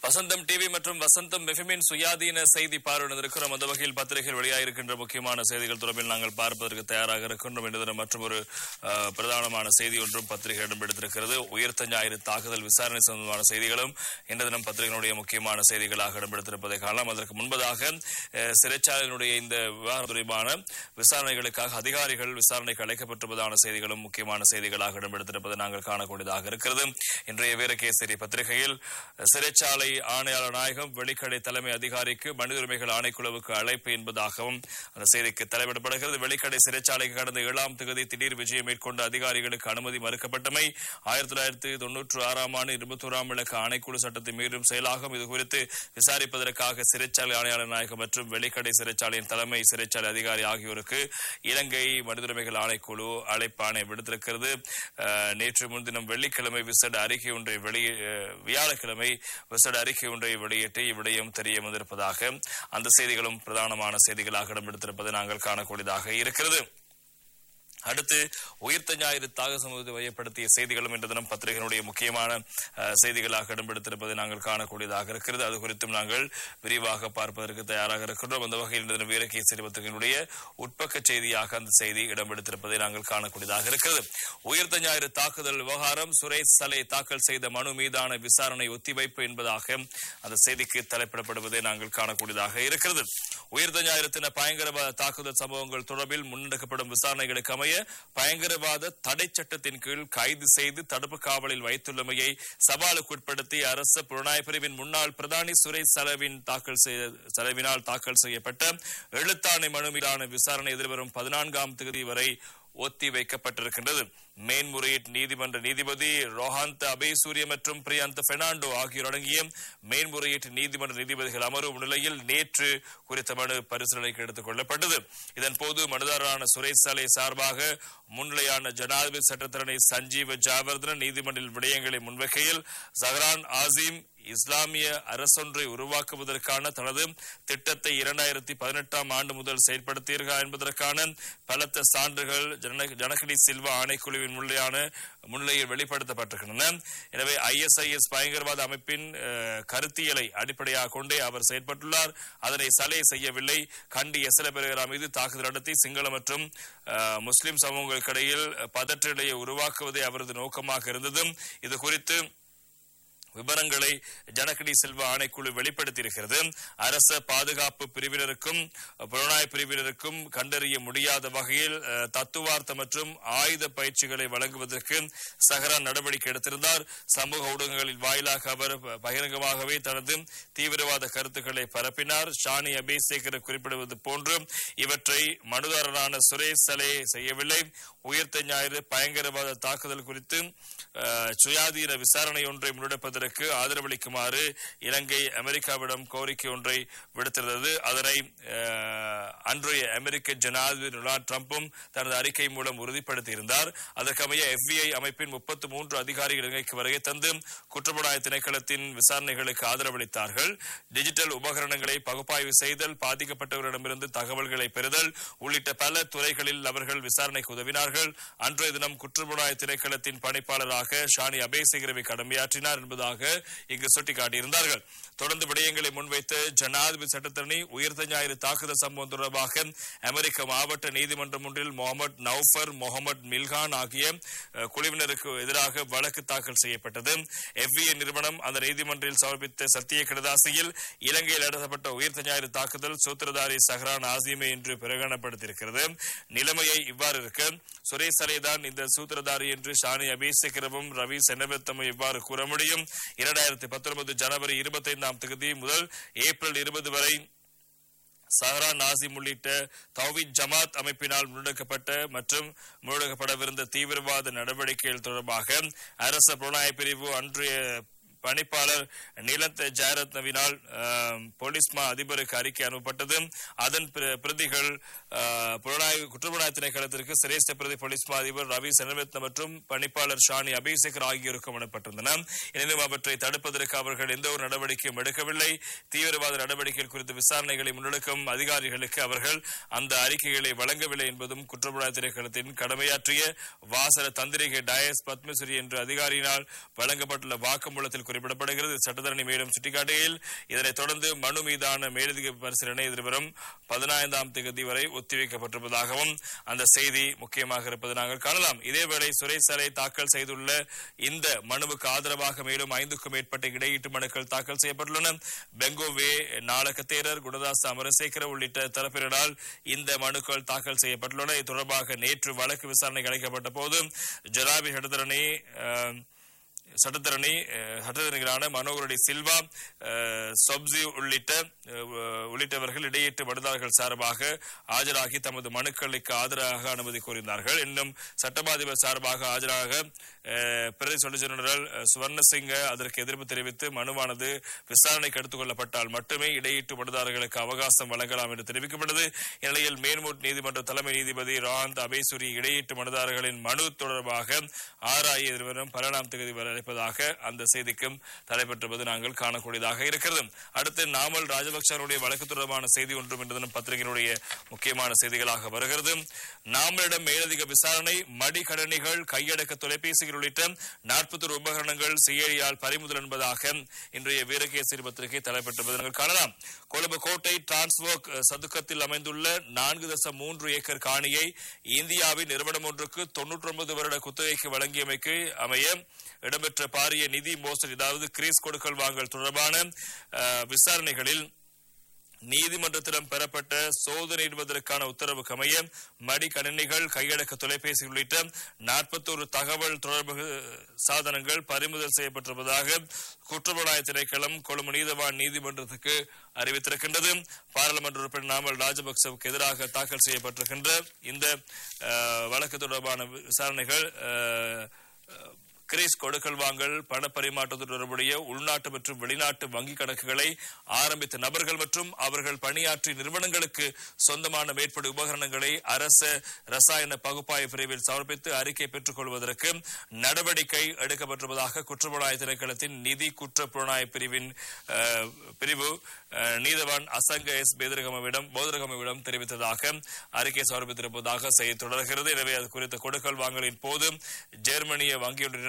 வசந்தம் TV மற்றும் வசந்தம் எஃப்எம்மின் சுயாதீன செய்தி பார்வையிட இருக்கிறோம் அந்த வகையில் பத்திரிகையில் வெளியாகிருக்கின்ற முக்கியமான செய்திகள் தொடர்பில் நாங்கள் பார்ப்பதற்கு தயாராக இருக்கின்றோம் என்பது மற்றும் ஒரு அஹ், பிரதானமான செய்தி ஒன்றும் பத்திரிகையிடம் எடுத்திருக்கிறது உயிர்த்த ஞாயிறு தாக்குதல் விசாரணை சம்பந்தமான செய்திகளும் இன்று தினம் பத்திரிகையினுடைய முக்கியமான செய்திகளாக இடம்பெடுத்திருப்பதை காணலாம் அதற்கு முன்பதாக அஹ், சிறைச்சாலையினுடைய இந்த விவகாரம் தொடர்பான விசாரணைகளுக்காக அதிகாரிகள் விசாரணைக்கு அழைக்கப்பட்டிருப்பதான செய்திகளும் முக்கியமான செய்திகளாக இடம்பெடுத்திருப்பதை நாங்கள் காணக்கூடியதாக இருக்கிறது இன்றைய வீரகேசரி பத்திரிகையில் சிறைச்சாலை ஆணையாளர் நாயகம் வெளிக்கடை தலைமை அதிகாரிக்கு மனித உரிமைகள் ஆணைக்குழுவுக்கு அழைப்பு என்பதாகவும் அந்த செய்திக்கு தலைவிடப்படுகிறது வெளிக்கடை சிறைச்சாலைக்கு கடந்த ஏழாம் தேதி திடீர் விஜயம் மேற்கொண்ட அதிகாரிகளுக்கு அனுமதி மறுக்கப்பட்டமை ஆயிரத்தி தொள்ளாயிரத்தி தொன்னூற்று ஆறாம் ஆண்டு இருபத்தோராம் விளக்க ஆணைக்குழு சட்டத்தை மீறும் செயலாகும் இது குறித்து விசாரிப்பதற்காக சிறைச்சாலை ஆணையாளர் நாயகம் மற்றும் வெளிக்கடை சிறைச்சாலையின் தலைமை சிறைச்சாலை அதிகாரி ஆகியோருக்கு இலங்கை மனித உரிமைகள் ஆணைக்குழு அழைப்பாணை விடுத்திருக்கிறது அஹ், நேற்று முன்தினம் வெள்ளிக்கிழமை விசேட அறிக்கை ஒன்றை வெளியே அஹ், வியாழக்கிழமை விசேட அறிக்கை ஒன்றை வெளியிட்டு இவ்விடயம் தெரிய வந்திருப்பதாக அந்த செய்திகளும் பிரதானமான செய்திகளாக இடம்பெடுத்திருப்பதை நாங்கள் காணக்கூடியதாக இருக்கிறது அடுத்து உயிர்த்த ஞாயிறு தாக சமூகத்தை மையப்படுத்திய செய்திகளும் இன்று தினம் பத்திரிகையினுடைய முக்கியமான அஹ், செய்திகளாக இடம்பெடுத்திருப்பதை நாங்கள் காணக்கூடியதாக இருக்கிறது அது குறித்தும் நாங்கள் விரிவாக பார்ப்பதற்கு தயாராக இருக்கின்றோம் அந்த வகையில் இன்று தினம் வீரகேசரி பத்திரிகையினுடைய உட்பக்க செய்தியாக அந்த செய்தி இடம்பெடுத்திருப்பதை நாங்கள் காணக்கூடியதாக இருக்கிறது உயிர்த்த ஞாயிறு தாக்குதல் விவகாரம் சுரேஷ் சலை தாக்கல் செய்த மனு மீதான விசாரணை ஒத்திவைப்பு என்பதாக அந்த செய்திக்கு தலைப்பிடப்படுவதை நாங்கள் காணக்கூடியதாக இருக்கிறது உயிர்த்த ஞாயிறு தின பயங்கரவாத தாக்குதல் சம்பவங்கள் தொடர்பில் முன்னெடுக்கப்படும் விசாரணைகளுக்கு அமைய பயங்கரவாத தடை சட்டத்தின் கீழ் கைது செய்து தடுப்பு காவலில் வைத்துள்ளமையை சவாலுக்குட்படுத்தி அரசு புலனாய்வு பிரிவின் முன்னாள் பிரதானி சுரேஷ் செலவின் தாக்கல் செய்ய செலவினால் தாக்கல் செய்யப்பட்ட எழுத்தாணை மனு மீதான விசாரணை எதிர்வரும் பதினான்காம் தேதி வரை ஒத்தி வைக்கப்பட்டிருக்கின்றது மேன்முறையீட்டு நீதிமன்ற நீதிபதி ரோஹாந்த் அபேசூரிய மற்றும் பிரியாந்த் பெர்னாண்டோ ஆகியோர் அடங்கிய மேன்முறையீட்டு நீதிமன்ற நீதிபதிகள் அமர்வு முன்னிலையில் நேற்று குறித்த மனு பரிசீலனைக்கு எடுத்துக் கொள்ளப்பட்டது இதன் போது மனுதாரரான சுரேஷ் சாலை சார்பாக முன்னிலையான ஜனாதிபதி சட்டத்தரணி சஞ்சீவ ஜாவர்தன நீதிமன்றில் விடயங்களை முன்வைக்கையில் சஹரான் ஆசிம் இஸ்லாமிய அரசொன்றை உருவாக்குவதற்கான தனது திட்டத்தை இரண்டாயிரத்தி பதினெட்டாம் ஆண்டு முதல் செயல்படுத்தியிருக்கிறார் என்பதற்கான பலத்த சான்றுகள் ஜன- ஜனகடி சில்வா ஆணைக்குழுவின் முன்னிலையான முன்னிலையில் வெளிப்படுத்தப்பட்டிருக்கின்றன எனவே ஐஎஸ்ஐஎஸ் பயங்கரவாத அமைப்பின் அஹ், கருத்தியலை அடிப்படையாக கொண்டே அவர் செயல்பட்டுள்ளார் அதனை சலை செய்யவில்லை கண்டி எசல பெருகிறா மீது தாக்குதல் நடத்தி சிங்கள மற்றும் அஹ், முஸ்லிம் சமூகங்களுக்கிடையில் பதற்ற நிலையை உருவாக்குவதே அவரது நோக்கமாக இருந்தது இது குறித்து விவரங்களை ஜனகடி செல்வ ஆணைக்குழு வெளிப்படுத்தியிருக்கிறது அரச பாதுகாப்பு பிரிவினருக்கும் புலனாய்வு பிரிவினருக்கும் கண்டறிய முடியாத வகையில் அஹ், தத்துவார்த்த மற்றும் ஆயுத பயிற்சிகளை வழங்குவதற்கு சஹரான் நடவடிக்கை எடுத்திருந்தார் சமூக ஊடகங்களில் வாயிலாக அவர் ப- பகிரங்கமாகவே தனது தீவிரவாத கருத்துக்களை பரப்பினார் ஷானி அபேசேகர் குறிப்பிடுவது போன்று இவற்றை மனுதாரரான சுரேஷ் சலே செய்யவில்லை உயிர்த்த ஞாயிறு பயங்கரவாத தாக்குதல் குறித்து அஹ், சுயாதீன விசாரணை ஒன்றை முன்னெடுப்பதற்கு ஆதரவளிக்குமாறு இலங்கை அமெரிக்காவிடம் கோரிக்கை ஒன்றை விடுத்திருந்தது அதனை அஹ், அன்றைய அமெரிக்க ஜனாதிபதி டொனால்ட் ட்ரம்பும் தனது அறிக்கை மூலம் உறுதிப்படுத்தியிருந்தார் அதற்கமைய FBI அமைப்பின் முப்பத்து மூன்று அதிகாரிகள் இலங்கைக்கு வருகை தந்து குற்றப்புலனாய்வு திணைக்களத்தின் விசாரணைகளுக்கு ஆதரவளித்தார்கள் டிஜிட்டல் உபகரணங்களை பகுப்பாய்வு செய்தல் பாதிக்கப்பட்டவர்களிடமிருந்து தகவல்களை பெறுதல் உள்ளிட்ட பல துறைகளில் அவர்கள் விசாரணைக்கு உதவினார்கள் அன்றைய தினம் குற்றப்புலனாய்வு திணைக்களத்தின் பணிப்பாளராக ஷானி அபேசகிரவி கடமையாற்றினார் என்பதாக இங்கு சுட்டிக்காட்டியிருந்தார்கள் தொடர்ந்து விடயங்களை முன்வைத்த ஜனாதிபதி சட்டத்தரணி உயிர்த்த ஞாயிறு தாக்குதல் சம்பவம் தொடர்பாக அமெரிக்க மாவட்ட நீதிமன்றம் ஒன்றில் முகமது நௌஃபர் முகமது மில்கான் ஆகிய அஹ், குழுவினருக்கு எதிராக வழக்கு தாக்கல் செய்யப்பட்டது எஃப்இஏ நிறுவனம் அந்த நீதிமன்றில் சமர்ப்பித்த சத்திய கடதாசியில் இலங்கையில் நடத்தப்பட்ட உயிர்த்த ஞாயிறு தாக்குதல் சூத்திரதாரி சஹரான் ஆசிமை என்று பிரகடனப்படுத்தியிருக்கிறது நிலைமையை இவ்வாறு இருக்க சுரேஷ் சலேதான் இந்த சூத்திரதாரி என்று ஷானி அபேசகரமும் ரவி செனவத்தமும் இவ்வாறு கூற முடியும் இரண்டாயிரத்தி பத்தொன்பது ஜனவரி இருபத்தைந்தாம் தேதி முதல் ஏப்ரல் இருபது வரை சஹரா நாசிம் உள்ளிட்ட தௌவித் ஜமாத் அமைப்பினால் முன்னெடுக்கப்பட்ட மற்றும் முன்னெடுக்கப்படவிருந்த தீவிரவாத நடவடிக்கைகள் தொடர்பாக அரச புலனாய்வு பிரிவு அன்றைய பணிப்பாளர் நிலத் ஜெயரத்னவினால் ஆம், போலீஸ் மா அதிபருக்கு அறிக்கை அனுப்பப்பட்டது அதன் பிர- பிரதிகள் ஆ, புலனாய்வு குற்றப்புலனாய்வு திணைக்களத்திற்கு சிரேஷ்ட பிரதி போலீஸ் மா அதிபர் ரவி செனரத்ன மற்றும் பணிப்பாளர் ஷானி அபிஷேகர் ஆகியோருக்கும் அனுப்பப்பட்டிருந்தன எனினும் அவற்றை தடுப்பதற்கு அவர்கள் எந்த ஒரு நடவடிக்கையும் எடுக்கவில்லை தீவிரவாத நடவடிக்கைகள் குறித்த விசாரணைகளை முன்னெடுக்கும் அதிகாரிகளுக்கு அவர்கள் அந்த அறிக்கைகளை வழங்கவில்லை என்பதும் குற்றப்புலனாய்வு திணைக்களத்தின் கடமையாற்றிய வாசல தந்திரிகை டயஸ் பத்மஸ்ரீ என்ற அதிகாரியினால் வழங்கப்பட்டுள்ள வாக்குமூலத்தில் குறிப்பிடப்படுகிறது சட்டத்தரணி மேலும் சுட்டிக்காட்டுகையில் இதனைத் தொடர்ந்து மனு மீதான மேலதிக பரிசீலனை எதிர்வரும் பதினைந்தாம் தேதி வரை ஒத்திவைக்கப்பட்டிருப்பதாகவும் அந்த செய்தி முக்கியமாக இருப்பது நாங்கள் காணலாம் இதேவேளை சுரேசரை தாக்கல் செய்துள்ள இந்த மனுவுக்கு ஆதரவாக மேலும் ஐந்துக்கும் மேற்பட்ட இடையீட்டு மனுக்கள் தாக்கல் செய்யப்பட்டுள்ளன பெங்கோவே நாளக தேரர் குணதாஸ் அமரசேகர உள்ளிட்ட தரப்பினரால் இந்த மனுக்கள் தாக்கல் செய்யப்பட்டுள்ளன இது தொடர்பாக நேற்று வழக்கு விசாரணைக்கு அழைக்கப்பட்ட போது ஜனாபி சட்டத்தரணி அஹ், சட்டத்தரணி அஹ், சட்டத்தரணிகளான மனோகரடி சில்வா அஹ், சொப்சி உள்ளிட்ட அஹ், உள்ளிட்டவர்கள் இடையீட்டு மனுதாரர்கள் சார்பாக ஆஜராகி தமது மனுக்களுக்கு ஆதரவாக அனுமதி கோரினார்கள் இன்னும் சட்டமாதிபர் சார்பாக ஆஜராக அஹ், பிரதி சொலிசிட்டர் ஜெனரல் அஹ், சுவர்ணசிங்க அதற்கு எதிர்ப்பு தெரிவித்து மனுவானது விசாரணைக்கு எடுத்துக் கொள்ளப்பட்டால் மட்டுமே இடையீட்டு மனுதாரர்களுக்கு அவகாசம் வழங்கலாம் என்று தெரிவிக்கப்பட்டது இந்நிலையில் மேல்மூட் நீதிமன்ற தலைமை நீதிபதி ராந்த் அபேசுரி இடையீட்டு மனுதாரர்களின் மனு தொடர்பாக ஆராய எதிர்வரும் பன்னெண்டாம் தேதி வரை அழைப்பதாக அந்த செய்திக்கும் தலைப்பெற்றிருப்பது நாங்கள் காணக்கூடியதாக இருக்கிறது அடுத்து நாமல் ராஜபக்சனுடைய வழக்கு தொடர்பான செய்தி ஒன்றும் இன்று தினம் பத்திரிகையினுடைய முக்கியமான செய்திகளாக வருகிறது நாமலிடம் மேலதிக விசாரணை மடிக்கடனிகள் கையடக்க தொலைபேசிகள் உள்ளிட்ட நாற்பத்தொரு உபகரணங்கள் சிஐடியால் பறிமுதல் என்பதாக இன்றைய வீரகேசரி பத்திரிகை தலைப்பெற்றிருப்பது நாங்கள் காணலாம் கொழும்பு கோட்டை டிரான்ஸ்வோக் சதுக்கத்தில் அமைந்துள்ள நான்கு தசம் மூன்று ஏக்கர் காணியை இந்தியாவின் நிறுவனம் ஒன்றுக்கு தொன்னூற்றி ஒன்பது வருட குத்தகைக்கு வழங்கியமைக்கு அமைய இடம்பெற்ற பாரிய நிதி மோசடி அதாவது கிரீஸ் கொடுக்கல் வாங்கல் தொடர்பான அஹ், விசாரணைகளில் நீதிமன்றத்திடம் பெறப்பட்ட சோதனையிடுவதற்கான உத்தரவுக்கு அமைய மடிக்கணினிகள் கையடக்க தொலைபேசி உள்ளிட்ட நாற்பத்தோரு தகவல் தொடர்பு சாதனங்கள் பறிமுதல் செய்யப்பட்டிருப்பதாக குற்றப்புலனாய திணைக்களம் கொழும்பு நீதவான் நீதிமன்றத்துக்கு அறிவித்திருக்கின்றது பாராளுமன்ற உறுப்பினர் நாமல் ராஜபக்சவுக்கு எதிராக தாக்கல் செய்யப்பட்டிருக்கின்ற இந்த அஹ், வழக்கு தொடர்பான விசாரணைகள் அஹ், கிரீஸ் கொடுக்கல் வாங்கல் பண பரிமாற்றத்துடன் தொடர்புடைய உள்நாட்டு மற்றும் வெளிநாட்டு வங்கி கணக்குகளை ஆரம்பித்த நபர்கள் மற்றும் அவர்கள் பணியாற்றிய நிறுவனங்களுக்கு சொந்தமான மேற்படி உபகரணங்களை அரச ரசாயன பகுப்பாய்வு பிரிவில் சமர்ப்பித்து அறிக்கை பெற்றுக் கொள்வதற்கு நடவடிக்கை எடுக்கப்பட்டிருப்பதாக குற்றப்புலனாய திணைக்களத்தின் நிதி குற்ற புலனாய்வு பிரிவின் அஹ், பிரிவு அஹ், நீதவான் அசங்க எஸ் பேதரகமவிடம் போதரகமவிடம் தெரிவித்ததாக அறிக்கை சமர்ப்பித்திருப்பதாக செய்தி தொடர்கிறது எனவே அது குறித்த கொடுக்கல் வாங்கலின் போது ஜெர்மனிய வங்கியொன்றிலிருந்து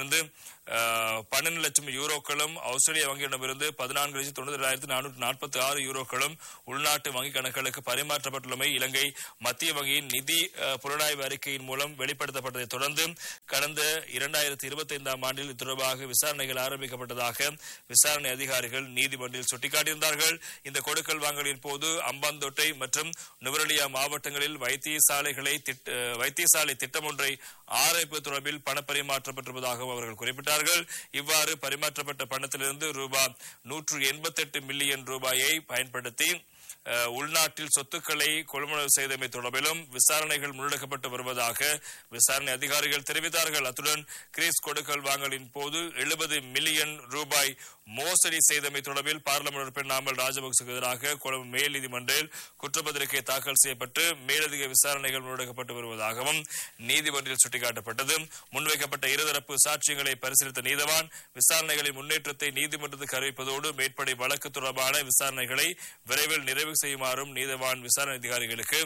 அஹ், பன்னெண்டு லட்சம் யூரோக்களும் ஆஸ்திரேலிய வங்கியிடமிருந்து பதினான்கு லட்சம் தொண்ணூத்தி ஏழாயிரத்தி நானூற்றி நாற்பத்தி ஆறு யூரோக்களும் உள்நாட்டு வங்கிக் கணக்குகளுக்கு பரிமாற்றப்பட்டுள்ளமை இலங்கை மத்திய வங்கியின் நிதி அஹ், புலனாய்வு அறிக்கையின் மூலம் வெளிப்படுத்தப்பட்டதை தொடர்ந்து கடந்த இரண்டாயிரத்தி இருபத்தி ஐந்தாம் ஆண்டில் இது தொடர்பாக விசாரணைகள் ஆரம்பிக்கப்பட்டதாக விசாரணை அதிகாரிகள் நீதிமன்றில் சுட்டிக்காட்டியிருந்தார்கள் இந்த கொடுக்கல் வாங்கலின் போது அம்பாந்தோட்டை மற்றும் நுவரெலியா மாவட்டங்களில் வைத்தியசாலைகளை திட்ட- அஹ், வைத்தியசாலை திட்டம் ஒன்றை ஆராய்ப்பு தொடர்பில் பணப்பரிமாற்றப்பட்டிருப்பதாகவும் அவர்கள் குறிப்பிட்டார்கள் இவ்வாறு பரிமாற்றப்பட்ட பணத்திலிருந்து ரூபாய் நூற்று எண்பத்தெட்டு மில்லியன் ரூபாயை பயன்படுத்தி அஹ், உள்நாட்டில் சொத்துக்களை கொள்முதல் செய்தமை தொடர்பிலும் விசாரணைகள் முன்னெடுக்கப்பட்டு வருவதாக விசாரணை அதிகாரிகள் தெரிவித்தார்கள் அத்துடன் கிரீஸ் கொடுக்கல் வாங்கலின் போது எழுபது மில்லியன் ரூபாய் மோசடி செய்தமை தொடர்பில் பார்லமெண்ட் உறுப்பினர் நாமல் ராஜபக்சக்கு எதிராக கொழும்பு மேல் நீதிமன்றில் குற்றப்பத்திரிகை தாக்கல் செய்யப்பட்டு மேலதிக விசாரணைகள் முன்னெடுக்கப்பட்டு வருவதாகவும் நீதிமன்றில் சுட்டிக்காட்டப்பட்டது முன்வைக்கப்பட்ட இருதரப்பு சாட்சியங்களை பரிசீலித்த நீதவான் விசாரணைகளின் முன்னேற்றத்தை நீதிமன்றத்துக்கு அறிவிப்பதோடு மேற்படி வழக்கு தொடர்பான விசாரணைகளை விரைவில் நிறைவு செய்யுமாறும் நீதவான் விசாரணை அதிகாரிகளுக்கு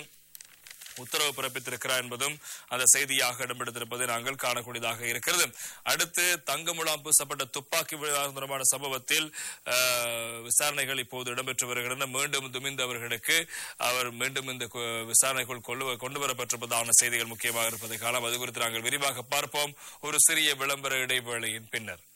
உத்தரவு பிறப்பித்திருக்கிறார் என்பதும் அந்த செய்தியாக இடம்பெடுத்திருப்பதை நாங்கள் காணக்கூடியதாக இருக்கிறது அடுத்து தங்கமுலாம் பூசப்பட்ட துப்பாக்கி விவகாரம் தொடர்பான சம்பவத்தில் அஹ், விசாரணைகள் இப்போது இடம்பெற்று வருகின்றன மீண்டும் துமிந்த அவர்களுக்கு அவர் மீண்டும் இந்த கு- விசாரணைக்குள் கொண்டு கொண்டு வரப்பட்டிருப்பதான செய்திகள் முக்கியமாக இருப்பதை காணலாம் அது குறித்து நாங்கள் விரிவாக பார்ப்போம் ஒரு சிறிய விளம்பர இடைவேளையின் பின்னர்